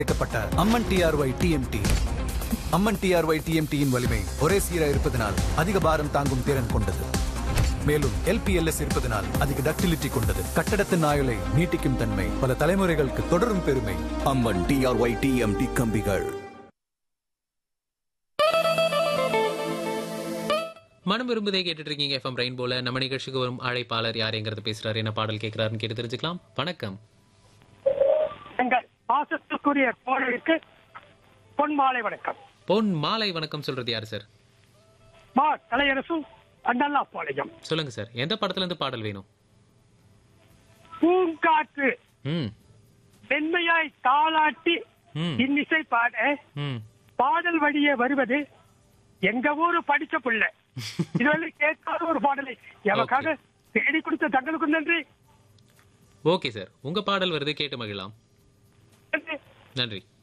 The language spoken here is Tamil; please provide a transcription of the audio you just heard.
இணைக்கப்பட்ட Amman TRY TMT Amman TRY டிஎம்டியின் வலிமை ஒரே சீரா இருப்பதனால் அதிக பாரம் தாங்கும் திறன் கொண்டது மேலும் எல்பிஎல்எஸ் இருப்பதனால் அதிக டக்டிலிட்டி கொண்டது கட்டடத்தின் ஆயுளை நீட்டிக்கும் தன்மை பல தலைமுறைகளுக்கு தொடரும் பெருமை அம்மன் டிஆர்ஒய் டிஎம்டி கம்பிகள் மனம் விரும்புதே கேட்டுட்டு இருக்கீங்க எஃப்எம் ரெயின்போல நம்ம நிகழ்ச்சிக்கு வரும் அழைப்பாளர் யாருங்கிறது பேசுறாரு என்ன பாடல் கேட்கிறாருன்னு கேட்டு தெரிஞ்சுக்கலாம் வணக்கம் எங்கள் பாசத்துக்குரிய தோழருக்கு பொன் மாலை வணக்கம் பொன் மாலை வணக்கம் சொல்றது யாரு சார் மா கலையரசு அண்ணல்லா பாளையம் சொல்லுங்க சார் எந்த படத்துல இருந்து பாடல் வேணும் பூங்காற்று ம் மென்மையாய் தாளாட்டி ம் இன்னிசை பாட ம் பாடல் வழியே வருவது எங்க ஊரு படிச்ச பிள்ளை இதுவரை கேட்காத ஒரு பாடலை எமக்காக தேடி கொடுத்த தங்களுக்கும் நன்றி ஓகே சார் உங்க பாடல் வருது கேட்டு மகிழலாம் நன்றி நன்றி